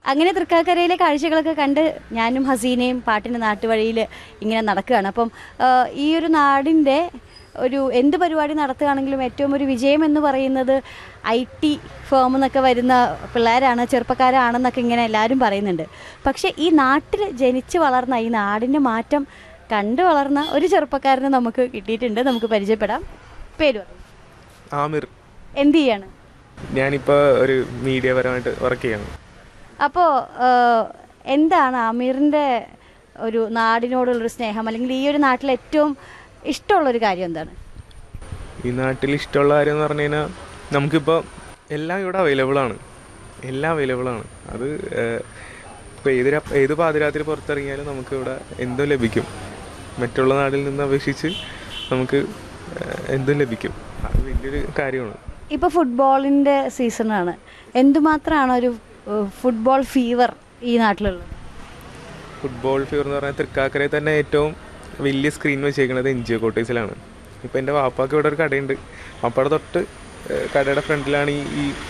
അങ്ങനെ തൃക്കാക്കരയിലെ കാഴ്ചകളൊക്കെ കണ്ട് ഞാനും ഹസീനയും പാട്ടിൻ്റെ നാട്ടുവഴിയിൽ ഇങ്ങനെ നടക്കുകയാണ് അപ്പം ആ, ഈ ഒരു നാടിൻ്റെ ഒരു എന്ത് പരിപാടി നടത്തുകയാണെങ്കിലും ഏറ്റവും ഒരു വിജയം എന്ന് പറയുന്നത് ഐ ടി ഫേം എന്നൊക്കെ വരുന്ന പിള്ളേരാണ് ചെറുപ്പക്കാരാണെന്നൊക്കെ ഇങ്ങനെ എല്ലാവരും പറയുന്നുണ്ട് പക്ഷേ ഈ നാട്ടിൽ ജനിച്ച് വളർന്ന ഈ നാടിൻ്റെ മാറ്റം കണ്ടു വളർന്ന ഒരു ചെറുപ്പക്കാരനെ നമുക്ക് കിട്ടിയിട്ടുണ്ട് നമുക്ക് പരിചയപ്പെടാം പേര് പറയും ആമിർ എന്ത് ചെയ്യാണ് ഞാനിപ്പോൾ ഒരു മീഡിയ പരമായിട്ട് വർക്ക് ചെയ്യാണ് അപ്പോൾ എന്താണ് അമീറിൻ്റെ ഒരു നാടിനോടുള്ളൊരു സ്നേഹം അല്ലെങ്കിൽ ഈ ഒരു നാട്ടിൽ ഏറ്റവും ഇഷ്ടമുള്ളൊരു കാര്യം എന്താണ് ഈ നാട്ടിൽ ഇഷ്ടമുള്ള കാര്യം എന്ന് പറഞ്ഞു കഴിഞ്ഞാൽ നമുക്കിപ്പോൾ എല്ലാം ഇവിടെ അവൈലബിൾ ആണ് എല്ലാം അവൈലബിൾ ആണ് അത് ഇപ്പോൾ ഏത് രാ- ഏത് പാതിരാത്രി പുറത്തിറങ്ങിയാലും നമുക്ക് ഇവിടെ എന്തും ലഭിക്കും മറ്റുള്ള നാട്ടിൽ നിന്ന് അപേക്ഷിച്ച് നമുക്ക് ഏഹ്, എന്തും ലഭിക്കും അത് വലിയൊരു കാര്യമാണ് ഇപ്പോൾ ഫുട്ബോളിൻ്റെ സീസണാണ് എന്തുമാത്രമാണ് ഒരു ഏഹ്, ഫുട്ബോൾ ഫീവർ ഈ നാട്ടിലുള്ളത് ഫുട്ബോൾ ഫീവർ എന്ന് പറഞ്ഞാൽ തൃക്കാക്കരയിൽ തന്നെ ഏറ്റവും വലിയ സ്ക്രീൻ വെച്ചേക്കുന്നത് എൻ ജി ഒ കോട്ടേഴ്സിലാണ് ഇപ്പോൾ എൻ്റെ വാപ്പാക്ക് ഇവിടെ ഒരു കടയുണ്ട് വാപ്പയുടെ തൊട്ട് ഏഹ്, കടയുടെ ഫ്രണ്ടിലാണ് ഈ ഈ